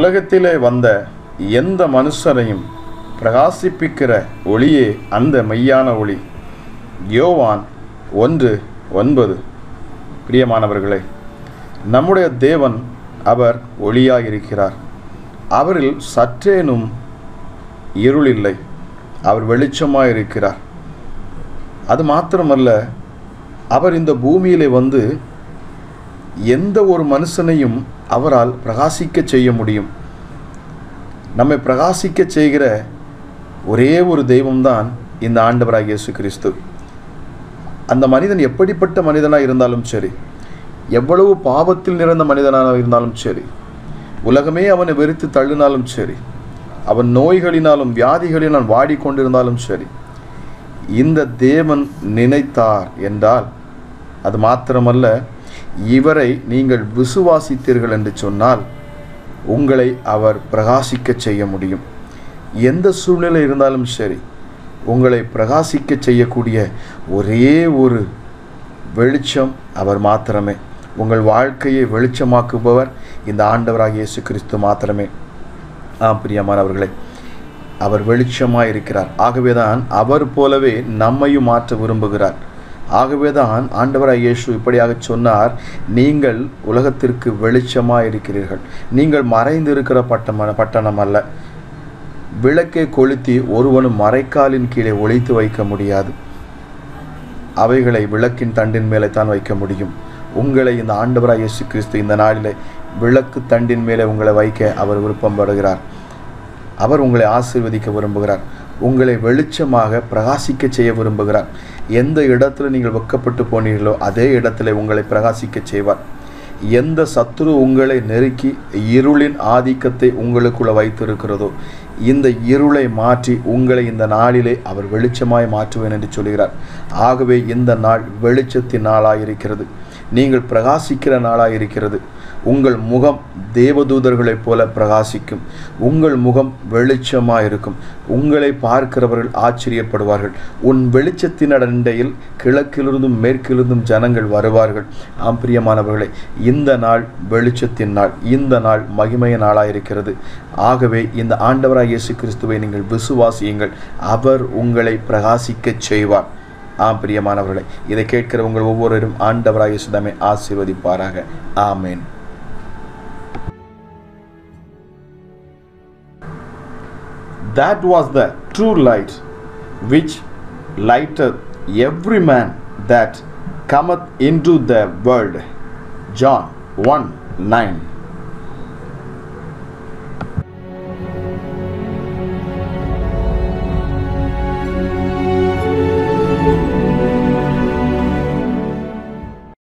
உலகத்திலே வந்த எந்த மனுஷரையும் பிரகாசிப்பிக்கிற ஒளியே அந்த மெய்யான ஒளி யோவான் ஒன்று ஒன்பது பிரியமானவர்களே நம்முடைய தேவன் அவர் ஒளியாயிருக்கிறார் அவரில் சற்றேனும் இருள் இல்லை அவர் வெளிச்சமாயிருக்கிறார் அது மாத்திரமல்ல அவர் இந்த பூமியிலே வந்து எந்த ஒரு மனுஷனையும் அவரால் பிரகாசிக்க செய்ய முடியும் நம்மை பிரகாசிக்க செய்கிற ஒரே ஒரு தெய்வம்தான் இந்த ஆண்டவராக இயேசு கிறிஸ்து அந்த மனிதன் எப்படிப்பட்ட மனிதனாக இருந்தாலும் சரி எவ்வளவு பாவத்தில் நிறைந்த மனிதனாக இருந்தாலும் சரி உலகமே அவனை வெறுத்து தள்ளினாலும் சரி அவன் நோய்களினாலும் வியாதிகளினால் வாடிக்கொண்டிருந்தாலும் சரி இந்த தேவன் நினைத்தார் என்றால் அது மாத்திரமல்ல இவரை நீங்கள் விசுவாசித்தீர்கள் என்று சொன்னால் உங்களை அவர் பிரகாசிக்க செய்ய முடியும் எந்த சூழ்நிலை இருந்தாலும் சரி உங்களை பிரகாசிக்க செய்யக்கூடிய ஒரே ஒரு வெளிச்சம் அவர் மாத்திரமே உங்கள் வாழ்க்கையை வெளிச்சமாக்குபவர் இந்த ஆண்டவராகிய இயேசு கிறிஸ்து மாத்திரமே ஆம் பிரியமானவர்களே அவர் வெளிச்சமாக இருக்கிறார் ஆகவேதான் அவர் போலவே நம்மையும் மாற்ற விரும்புகிறார் ஆகவேதான் ஆண்டவராய் இயேசு இப்படியாக சொன்னார் நீங்கள் உலகத்திற்கு வெளிச்சமாக இருக்கிறீர்கள் நீங்கள் மறைந்து இருக்கிற பட்டம பட்டணம் அல்ல விளக்கை கொளுத்தி ஒருவனும் மறைக்காலின் கீழே ஒளித்து வைக்க முடியாது அவைகளை விளக்கின் தண்டின் மேலே தான் வைக்க முடியும் உங்களை இந்த ஆண்டவராய் இயேசு கிறிஸ்து இந்த நாளிலே விளக்கு தண்டின் மேலே உங்களை வைக்க அவர் விருப்பம் படுகிறார் அவர் உங்களை ஆசீர்வதிக்க விரும்புகிறார் உங்களை வெளிச்சமாக பிரகாசிக்க செய்ய விரும்புகிறார் எந்த இடத்துல நீங்கள் வெக்கப்பட்டு போனீர்களோ அதே இடத்துல உங்களை பிரகாசிக்க செய்வார் எந்த சத்துரு உங்களை நெருக்கி இருளின் ஆதிக்கத்தை உங்களுக்குள்ள வைத்திருக்கிறதோ இந்த இருளை மாற்றி உங்களை இந்த நாளிலே அவர் வெளிச்சமாய் மாற்றுவேன் என்று சொல்கிறார் ஆகவே இந்த நாள் வெளிச்சத்தின் நாளாயிருக்கிறது நீங்கள் பிரகாசிக்கிற நாளாயிருக்கிறது உங்கள் முகம் தேவதூதர்களைப் போல பிரகாசிக்கும் உங்கள் முகம் வெளிச்சமாக இருக்கும் உங்களை பார்க்கிறவர்கள் ஆச்சரியப்படுவார்கள் உன் வெளிச்சத்தின் அண்டையில் கிழக்கிலிருந்தும் மேற்கிலிருந்தும் ஜனங்கள் வருவார்கள் ஆம் பிரியமானவர்களே இந்த நாள் வெளிச்சத்தின் நாள் இந்த நாள் மகிமைய நாளாயிருக்கிறது ஆகவே இந்த ஆண்டவராய் இயேசு கிறிஸ்துவை நீங்கள் விசுவாசியுங்கள் அவர் உங்களை பிரகாசிக்கச் செய்வார் ஆம் பிரியமானவர்களே இதை கேட்கிற உங்கள் ஒவ்வொருவரும் ஆண்டவராய் இயேசுதாமே ஆசீர்வதிப்பாராக ஆமேன் That was the true light which lighteth every man that cometh into the world. John 1 9.